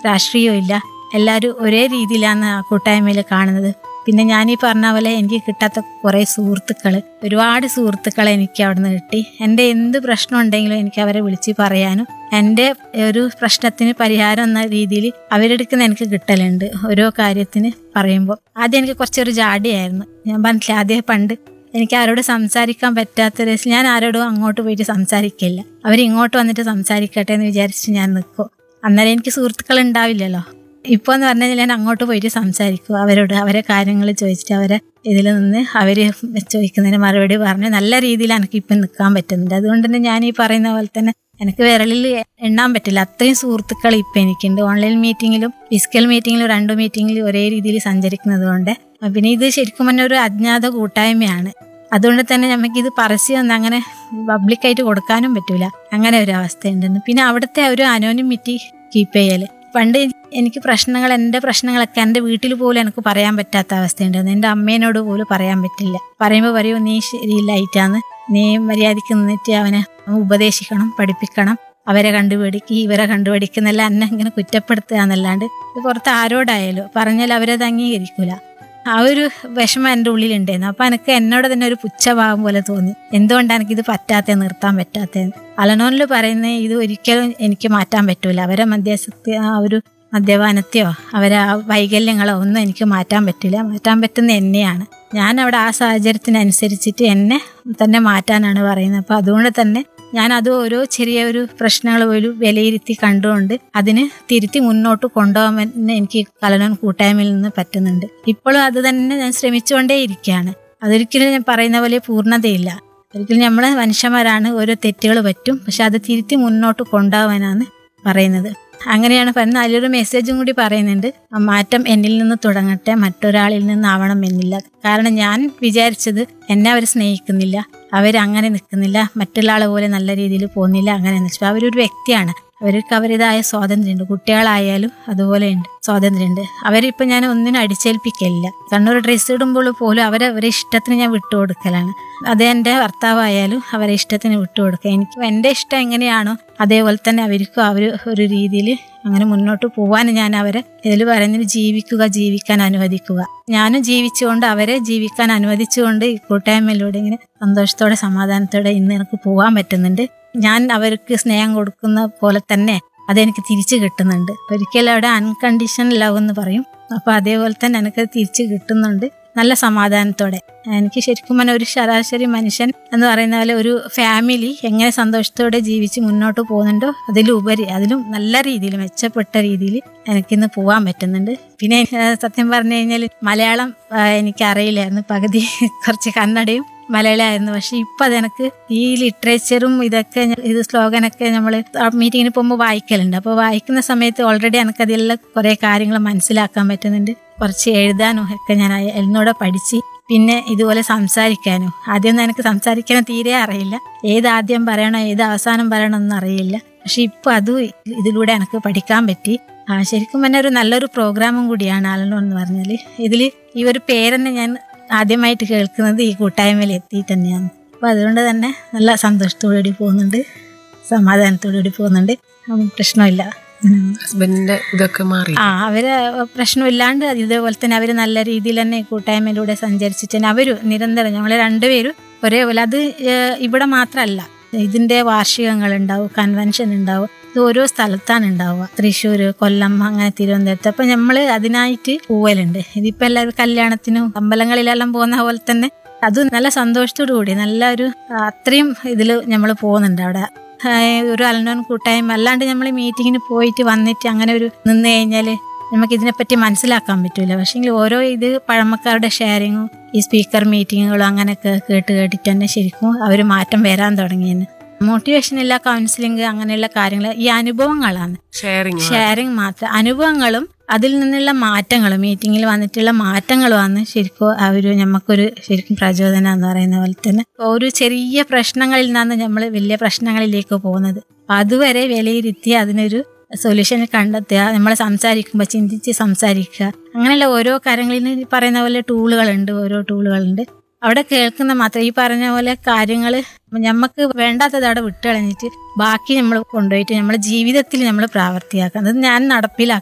രാഷ്ട്രീയവും ഇല്ല എല്ലാവരും ഒരേ രീതിയിലാണ് ആ കൂട്ടായ്മയിൽ കാണുന്നത് പിന്നെ ഞാൻ ഈ പറഞ്ഞ പോലെ എനിക്ക് കിട്ടാത്ത കുറേ സുഹൃത്തുക്കൾ ഒരുപാട് സുഹൃത്തുക്കളെ എനിക്ക് അവിടെ നിന്ന് കിട്ടി എൻ്റെ എന്ത് പ്രശ്നം ഉണ്ടെങ്കിലും എനിക്ക് അവരെ വിളിച്ച് പറയാനും എൻ്റെ ഒരു പ്രശ്നത്തിന് പരിഹാരം എന്ന രീതിയിൽ അവരെടുക്കുന്ന എനിക്ക് കിട്ടലുണ്ട് ഓരോ കാര്യത്തിന് പറയുമ്പോൾ ആദ്യം എനിക്ക് കുറച്ചൊരു ജാടിയായിരുന്നു ഞാൻ പറഞ്ഞില്ല ആദ്യം പണ്ട് എനിക്ക് ആരോട് സംസാരിക്കാൻ പറ്റാത്ത രസം ഞാൻ ആരോടും അങ്ങോട്ട് പോയിട്ട് സംസാരിക്കില്ല അവർ ഇങ്ങോട്ട് വന്നിട്ട് സംസാരിക്കട്ടെ എന്ന് വിചാരിച്ചിട്ട് ഞാൻ നിൽക്കും അന്നേരം എനിക്ക് സുഹൃത്തുക്കൾ ഉണ്ടാവില്ലല്ലോ ഇപ്പോൾ എന്ന് പറഞ്ഞു കഴിഞ്ഞാൽ ഞാൻ അങ്ങോട്ട് പോയിട്ട് സംസാരിക്കും അവരോട് അവരെ കാര്യങ്ങൾ ചോദിച്ചിട്ട് അവരെ ഇതിൽ നിന്ന് അവർ ചോദിക്കുന്നതിന് മറുപടി പറഞ്ഞ് നല്ല രീതിയിൽ എനിക്ക് ഇപ്പം നിൽക്കാൻ പറ്റുന്നുണ്ട് അതുകൊണ്ട് തന്നെ ഞാൻ ഈ പറയുന്ന പോലെ തന്നെ എനിക്ക് വിരലിൽ എണ്ണാൻ പറ്റില്ല അത്രയും സുഹൃത്തുക്കൾ ഇപ്പം എനിക്കുണ്ട് ഓൺലൈൻ മീറ്റിങ്ങിലും ഫിസിക്കൽ മീറ്റിങ്ങിലും രണ്ട് മീറ്റിങ്ങിലും ഒരേ രീതിയിൽ സഞ്ചരിക്കുന്നത് കൊണ്ട് പിന്നെ ഇത് ശരിക്കും പറഞ്ഞ ഒരു അജ്ഞാത കൂട്ടായ്മയാണ് അതുകൊണ്ട് തന്നെ നമുക്കിത് പരസ്യമൊന്നും അങ്ങനെ പബ്ലിക്കായിട്ട് കൊടുക്കാനും പറ്റൂല അങ്ങനെ ഒരു അവസ്ഥയുണ്ടെന്ന് പിന്നെ അവിടുത്തെ ഒരു അനോണിമിറ്റി കീപ്പ് ചെയ്യല് പണ്ട് എനിക്ക് പ്രശ്നങ്ങൾ എൻ്റെ പ്രശ്നങ്ങളൊക്കെ എൻ്റെ വീട്ടിൽ പോലും എനിക്ക് പറയാൻ പറ്റാത്ത അവസ്ഥയുണ്ടായിരുന്നു എൻ്റെ അമ്മേനോട് പോലും പറയാൻ പറ്റില്ല പറയുമ്പോൾ പറയൂ നീ ശരിയില്ലായിട്ടാന്ന് നീ മര്യാദയ്ക്ക് നിന്നിട്ട് അവനെ ഉപദേശിക്കണം പഠിപ്പിക്കണം അവരെ കണ്ടുപിടിക്കുക ഇവരെ കണ്ടുപിടിക്കുന്നില്ല എന്നെ ഇങ്ങനെ കുറ്റപ്പെടുത്തുക എന്നല്ലാണ്ട് ഇത് പുറത്ത് ആരോടായാലും പറഞ്ഞാൽ അവരത് അംഗീകരിക്കൂല ആ ഒരു വിഷമം എൻ്റെ ഉള്ളിലുണ്ടായിരുന്നു അപ്പം എനിക്ക് എന്നോട് തന്നെ ഒരു പുച്ഛഭാവം പോലെ തോന്നി എന്തുകൊണ്ടാണ് എനിക്കിത് പറ്റാത്ത നിർത്താൻ പറ്റാത്തതെന്ന് അലനോനിൽ പറയുന്ന ഇത് ഒരിക്കലും എനിക്ക് മാറ്റാൻ പറ്റൂല അവരെ മധ്യസ്ഥ ആ ഒരു മദ്യപാനത്തെയോ അവരെ ആ വൈകല്യങ്ങളോ ഒന്നും എനിക്ക് മാറ്റാൻ പറ്റില്ല മാറ്റാൻ പറ്റുന്ന എന്നെയാണ് ഞാൻ അവിടെ ആ സാഹചര്യത്തിനനുസരിച്ചിട്ട് എന്നെ തന്നെ മാറ്റാനാണ് പറയുന്നത് അപ്പോൾ അതുകൊണ്ട് തന്നെ ഞാൻ അത് ഓരോ ചെറിയ ഒരു പ്രശ്നങ്ങൾ പോലും വിലയിരുത്തി കണ്ടുകൊണ്ട് അതിന് തിരുത്തി മുന്നോട്ട് കൊണ്ടുപോകാൻ എനിക്ക് കലനോൻ കൂട്ടായ്മയിൽ നിന്ന് പറ്റുന്നുണ്ട് ഇപ്പോഴും അത് തന്നെ ഞാൻ ശ്രമിച്ചുകൊണ്ടേ ഇരിക്കുകയാണ് അതൊരിക്കലും ഞാൻ പറയുന്ന പോലെ പൂർണ്ണതയില്ല ഒരിക്കലും നമ്മൾ മനുഷ്യന്മാരാണ് ഓരോ തെറ്റുകൾ പറ്റും പക്ഷെ അത് തിരുത്തി മുന്നോട്ട് കൊണ്ടുപോകാനാണ് പറയുന്നത് അങ്ങനെയാണ് പറയുന്നത് അതിലൊരു മെസ്സേജും കൂടി പറയുന്നുണ്ട് ആ മാറ്റം എന്നിൽ നിന്ന് തുടങ്ങട്ടെ മറ്റൊരാളിൽ നിന്നാവണം എന്നില്ല കാരണം ഞാൻ വിചാരിച്ചത് എന്നെ അവർ സ്നേഹിക്കുന്നില്ല അവരങ്ങനെ നിൽക്കുന്നില്ല മറ്റുള്ള ആളെ പോലെ നല്ല രീതിയിൽ പോകുന്നില്ല അങ്ങനെ വെച്ചാൽ അവരൊരു വ്യക്തിയാണ് അവർക്ക് അവരുടേതായ സ്വാതന്ത്ര്യമുണ്ട് കുട്ടികളായാലും അതുപോലെയുണ്ട് സ്വാതന്ത്ര്യമുണ്ട് അവരിപ്പോൾ ഞാൻ ഒന്നിനും അടിച്ചേൽപ്പിക്കലില്ല കണ്ണൂർ ഡ്രസ്സ് ഇടുമ്പോൾ പോലും അവരെ അവരെ ഇഷ്ടത്തിന് ഞാൻ വിട്ടുകൊടുക്കലാണ് അത് എൻ്റെ ഭർത്താവായാലും അവരെ ഇഷ്ടത്തിന് വിട്ടുകൊടുക്കുക എനിക്ക് എൻ്റെ ഇഷ്ടം എങ്ങനെയാണോ അതേപോലെ തന്നെ അവർക്കും അവർ ഒരു രീതിയിൽ അങ്ങനെ മുന്നോട്ട് പോകാൻ ഞാൻ അവരെ ഇതിൽ പറയുന്നത് ജീവിക്കുക ജീവിക്കാൻ അനുവദിക്കുക ഞാനും ജീവിച്ചുകൊണ്ട് അവരെ ജീവിക്കാൻ അനുവദിച്ചുകൊണ്ട് ഈ കൂട്ടായ്മയിലൂടെ ഇങ്ങനെ സന്തോഷത്തോടെ സമാധാനത്തോടെ ഇന്ന് എനിക്ക് പോകാൻ പറ്റുന്നുണ്ട് ഞാൻ അവർക്ക് സ്നേഹം കൊടുക്കുന്ന പോലെ തന്നെ അതെനിക്ക് തിരിച്ചു കിട്ടുന്നുണ്ട് ഒരിക്കലും അവിടെ അൺകണ്ടീഷൻ ലവ് എന്ന് പറയും അപ്പോൾ അതേപോലെ തന്നെ എനിക്ക് തിരിച്ചു കിട്ടുന്നുണ്ട് നല്ല സമാധാനത്തോടെ എനിക്ക് ശരിക്കും പറഞ്ഞാൽ ഒരു ശരാശരി മനുഷ്യൻ എന്ന് പറയുന്ന പോലെ ഒരു ഫാമിലി എങ്ങനെ സന്തോഷത്തോടെ ജീവിച്ച് മുന്നോട്ട് പോകുന്നുണ്ടോ അതിലുപരി അതിലും നല്ല രീതിയിൽ മെച്ചപ്പെട്ട രീതിയിൽ എനിക്കിന്ന് പോകാൻ പറ്റുന്നുണ്ട് പിന്നെ ഏഹ്, സത്യം പറഞ്ഞു കഴിഞ്ഞാൽ മലയാളം ആഹ്, എനിക്ക് അറിയില്ലായിരുന്നു പകുതി കുറച്ച് കന്നഡയും മലയാളമായിരുന്നു പക്ഷെ ഇപ്പം അതെനിക്ക് ഈ ലിറ്ററേച്ചറും ഇതൊക്കെ ഞ- ഇത് സ്ലോഗനൊക്കെ നമ്മൾ മീറ്റിങ്ങിന് പോകുമ്പോൾ വായിക്കലുണ്ട് അപ്പോൾ വായിക്കുന്ന സമയത്ത് ഓൾറെഡി എനിക്കതിലുള്ള കുറേ കാര്യങ്ങൾ മനസ്സിലാക്കാൻ പറ്റുന്നുണ്ട് കുറച്ച് എഴുതാനും ഒക്കെ ഞാൻ അയ- എന്നോട് പഠിച്ച് പിന്നെ ഇതുപോലെ സംസാരിക്കാനും ആദ്യമൊന്നും എനിക്ക് സംസാരിക്കാൻ തീരെ അറിയില്ല ഏത് ആദ്യം പറയണോ ഏത് അവസാനം പറയണോ ഒന്നും അറിയില്ല പക്ഷെ ഇപ്പം അതും ഇതിലൂടെ എനിക്ക് പഠിക്കാൻ പറ്റി ആ ശരിക്കും പറഞ്ഞാൽ ഒരു നല്ലൊരു പ്രോഗ്രാമും കൂടിയാണ് ആലനോ എന്ന് പറഞ്ഞാൽ ഇതിൽ ഈ ഒരു പേരെന്നെ ഞാൻ ആദ്യമായിട്ട് കേൾക്കുന്നത് ഈ കൂട്ടായ്മയിൽ എത്തി തന്നെയാണ് അപ്പോൾ അതുകൊണ്ട് തന്നെ നല്ല സന്തോഷത്തോടുകൂടി പോകുന്നുണ്ട് സമാധാനത്തോടുകൂടി പോകുന്നുണ്ട് ഉം, പ്രശ്നമില്ല ഉം. ഹസ്ബൻഡിന്റെ ഇതൊക്കെ മാറി ആ അവര് പ്രശ്നമില്ലാണ്ട് ഇതേപോലെ തന്നെ അവർ നല്ല രീതിയിൽ തന്നെ ഈ കൂട്ടായ്മയിലൂടെ സഞ്ചരിച്ചിട്ട് തന്നെ അവർ നിരന്തരം ഞങ്ങൾ രണ്ടുപേരും ഒരേപോലെ അത് ഏഹ്, ഇവിടെ മാത്രമല്ല ഇതിന്റെ വാർഷികങ്ങൾ ഉണ്ടാവും കൺവെൻഷൻ ഉണ്ടാവും ഇത് ഓരോ സ്ഥലത്താണ് ഉണ്ടാവുക തൃശ്ശൂർ കൊല്ലം അങ്ങനെ തിരുവനന്തപുരത്ത് അപ്പം നമ്മൾ അതിനായിട്ട് പോവലുണ്ട് ഇതിപ്പോൾ എല്ലാവരും കല്യാണത്തിനും അമ്പലങ്ങളിലെല്ലാം പോകുന്ന പോലെ തന്നെ അത് നല്ല സന്തോഷത്തോടു കൂടി നല്ല ഒരു ആ, അത്രയും ഇതിൽ നമ്മൾ പോകുന്നുണ്ട് അവിടെ ആ, ഒരു അലനോൻ കൂട്ടായ്മ അല്ലാണ്ട് നമ്മൾ മീറ്റിങ്ങിന് പോയിട്ട് വന്നിട്ട് അങ്ങനെ ഒരു നിന്ന് കഴിഞ്ഞാൽ നമുക്ക് ഇതിനെപ്പറ്റി മനസ്സിലാക്കാൻ പറ്റൂല പക്ഷേ ഓരോ ഇത് പഴമക്കാരുടെ ഷെയറിങ്ങും ഈ സ്പീക്കർ മീറ്റിങ്ങുകളും അങ്ങനെയൊക്കെ കേട്ട് കേട്ടിട്ട് തന്നെ ശരിക്കും അവർ മാറ്റം വരാൻ തുടങ്ങിയെന്ന് മോട്ടിവേഷൻ ഇല്ല കൗൺസിലിംഗ് അങ്ങനെയുള്ള കാര്യങ്ങൾ ഈ അനുഭവങ്ങളാണ് ഷെയറിങ് ഷെയറിങ് മാത്രം അനുഭവങ്ങളും അതിൽ നിന്നുള്ള മാറ്റങ്ങളും മീറ്റിങ്ങിൽ വന്നിട്ടുള്ള മാറ്റങ്ങളുമാണ് ശരിക്കും ആ ഒരു നമുക്കൊരു ശരിക്കും പ്രചോദനം എന്ന് പറയുന്ന പോലെ തന്നെ ഒരു ചെറിയ പ്രശ്നങ്ങളിൽ നിന്നാണ് നമ്മൾ വലിയ പ്രശ്നങ്ങളിലേക്ക് പോകുന്നത് അപ്പൊ അതുവരെ വിലയിരുത്തി അതിനൊരു സൊല്യൂഷൻ കണ്ടെത്തുക നമ്മൾ സംസാരിക്കുമ്പോൾ ചിന്തിച്ച് സംസാരിക്കുക അങ്ങനെയുള്ള ഓരോ കാര്യങ്ങളിൽ ഈ പറയുന്ന പോലെ ടൂളുകളുണ്ട് ഓരോ ടൂളുകളുണ്ട് അവിടെ കേൾക്കുന്ന മാത്രം ഈ പറഞ്ഞ പോലെ കാര്യങ്ങൾ നമുക്ക് വേണ്ടാത്തത് അവിടെ വിട്ട് കളഞ്ഞിട്ട് ബാക്കി നമ്മൾ കൊണ്ടുപോയിട്ട് നമ്മുടെ ജീവിതത്തിൽ നമ്മൾ പ്രാവർത്തിയാക്കുക അത് ഞാൻ നടപ്പിലാക്കുക